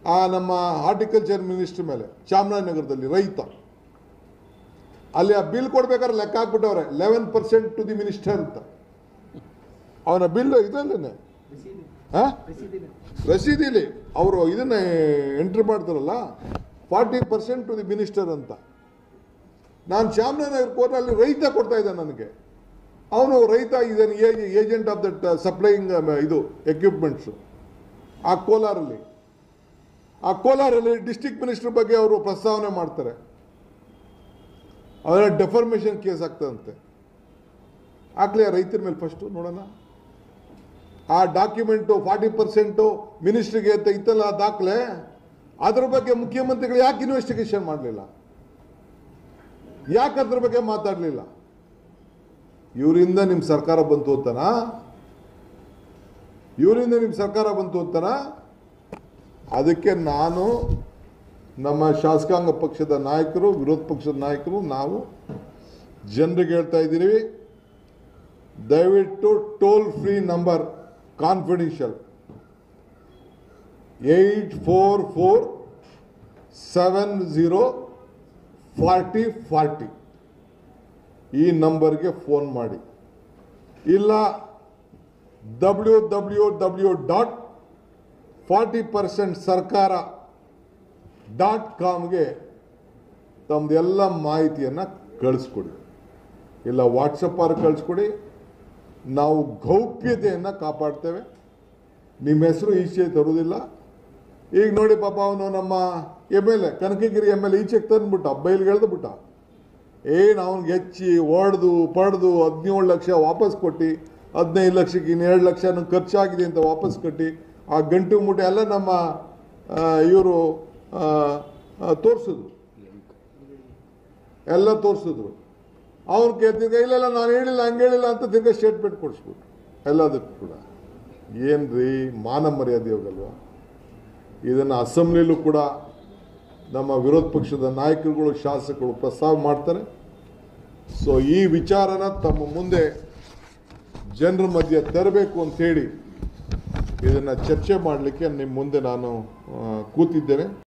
ಆ ನಮ್ಮ horticulture minister ಮೇಲೆ ಚಾಮರಾಜನಗರದಲ್ಲಿ ರೈತ ಅಲ್ಲಿ ಆ ಬಿಲ್ ಕೊಡ್ಬೇಕಾದ್ರೆ ಲೆಕ್ಕ ಹಾಕ್ಬಿಟ್ಟವ್ರೆ eleven percent to the minister ಅಂತ ಅವನ ಬಿಲ್ ಇದಲ್ಲೇನೆ ಹಾ ರಸೀದಿಲಿ ಅವರು ಇದನ್ನ ಎಂಟ್ರಿ ಮಾಡ್ತಾರಲ್ಲ forty percent to the minister ಅಂತ ನಾನು ಚಾಮರಾಜನಗರ ಕೋರ್ಟಲ್ಲಿ ರೈತ ಕೊಡ್ತಾ ಇದ್ದೆ ನನಗೆ ಅವನು ರೈತ ಇದನ್ನು ಏಜೆಂಟ್ ಆಫ್ ದಟ್ ಸಪ್ಲೈಯಿಂಗ್ ಇದು ಎಕ್ವಿಪ್ಮೆಂಟ್ಸು ಆ ಕೋಲಾರಲ್ಲಿ ಆ ಕೋಲಾರಲ್ಲಿ ಡಿಸ್ಟಿಕ್ ಮಿನಿಸ್ಟರ್ ಬಗ್ಗೆ ಅವರು ಪ್ರಸ್ತಾವನೆ ಮಾಡ್ತಾರೆ ಅವರ ಡೆಫರ್ಮೇಷನ್ ಕೇಸ್ ಆಗ್ತದಂತೆ ಹಾಕ್ಲಿ ಆ ರೈತರ ಮೇಲೆ ಫಸ್ಟು ನೋಡೋಣ ಆ ಡಾಕ್ಯುಮೆಂಟು ಫಾರ್ಟಿ ಪರ್ಸೆಂಟು ಮಿನಿಸ್ಟ್ರಿಗೆ ಅಂತ ಇತ್ತಲ್ಲ ಆ ದಾಖಲೆ ಅದ್ರ ಬಗ್ಗೆ ಮುಖ್ಯಮಂತ್ರಿಗಳು ಯಾಕೆ ಇನ್ವೆಸ್ಟಿಗೇಷನ್ ಮಾಡಲಿಲ್ಲ ಯಾಕೆ ಅದ್ರ ಬಗ್ಗೆ ಮಾತಾಡಲಿಲ್ಲ ಇವರಿಂದ ನಿಮ್ಮ ಸರ್ಕಾರ ಬಂತು ಅಂತನಾ ಇವರಿಂದ ನಿಮ್ಮ ಸರ್ಕಾರ ಬಂತು ಅಂತನಾ ಅದಕ್ಕೆ ನಾನು ನಮ್ಮ ಶಾಸಕಾಂಗ ಪಕ್ಷದ ನಾಯಕರು ವಿರೋಧ ಪಕ್ಷದ ನಾಯಕರು ನಾವು ಜನರಿಗೆ ಹೇಳ್ತಾ ಇದ್ದೀವಿ ದಯವಿಟ್ಟು toll free number confidential eight four four seven zero forty forty ಈ ನಂಬರ್ಗೆ ಫೋನ್ ಮಾಡಿ ಇಲ್ಲ W W W dot forty percent ಸರ್ಕಾರ ಡಾಟ್ ಕಾಮ್ಗೆ ತಮ್ಮದೆಲ್ಲ ಮಾಹಿತಿಯನ್ನು ಕಳಿಸ್ಕೊಡಿ ಇಲ್ಲ ವಾಟ್ಸಪ್ಪಲ್ಲಿ ಕಳಿಸ್ಕೊಡಿ ನಾವು ಗೌಪ್ಯತೆಯನ್ನು ಕಾಪಾಡ್ತೇವೆ ನಿಮ್ಮ ಹೆಸರು ಈಚೆ ತರುವುದಿಲ್ಲ ಈಗ ನೋಡಿ ಪಾಪ ಅವನು ನಮ್ಮ M L A Kanakagiri M L A ಈಚೆಗೆ ತಂದ್ಬಿಟ್ಟ ಬೈಲ್ಗೆ ಬಿಟ್ಟ ಏನು ಅವ್ನಿಗೆ ಹೆಚ್ಚಿ ಹೊಡೆದು ಪಡೆದು ಹದಿನೇಳು ಲಕ್ಷ ವಾಪಸ್ ಕೊಟ್ಟು ಹದಿನೈದು ಲಕ್ಷಕ್ಕೆ ಇನ್ನೆರಡು ಲಕ್ಷ ಖರ್ಚಾಗಿದೆ ಅಂತ ವಾಪಸ್ ಕಟ್ಟಿ ಆ ಗಂಟು ಮೂಟೆ ಎಲ್ಲ ನಮ್ಮ ಇವರು ತೋರಿಸಿದ್ರು ಎಲ್ಲ ತೋರಿಸಿದ್ರು ಅವ್ನು ಕೇಳ್ತಿದ್ದ ಇಲ್ಲ ಇಲ್ಲ ನಾನು ಹೇಳಿಲ್ಲ ಹಂಗೆ ಹೇಳಿಲ್ಲ ಅಂತ ತಿರ್ಗಾ ಸ್ಟೇಟ್ಮೆಂಟ್ ಕೊಡಿಸ್ಬಿಟ್ರು ಎಲ್ಲದಕ್ಕೂ ಕೂಡ ಏನ್ರಿ ಮಾನ ಮರ್ಯಾದೆ ಹೋಗಲ್ವಾ ಇದನ್ನು ಅಸೆಂಬ್ಲಿಲೂ ಕೂಡ ನಮ್ಮ ವಿರೋಧ ಪಕ್ಷದ ನಾಯಕರುಗಳು ಶಾಸಕರು ಪ್ರಸ್ತಾವ ಮಾಡ್ತಾರೆ ಸೊ ಈ ವಿಚಾರನ ತಮ್ಮ ಮುಂದೆ ಜನರ ಮಧ್ಯೆ ತರಬೇಕು ಅಂತೇಳಿ ಇದನ್ನು ಚರ್ಚೆ ಮಾಡಲಿಕ್ಕೆ ನಿಮ್ಮ ಮುಂದೆ ನಾನು ಆ, ಕೂತಿದ್ದೇನೆ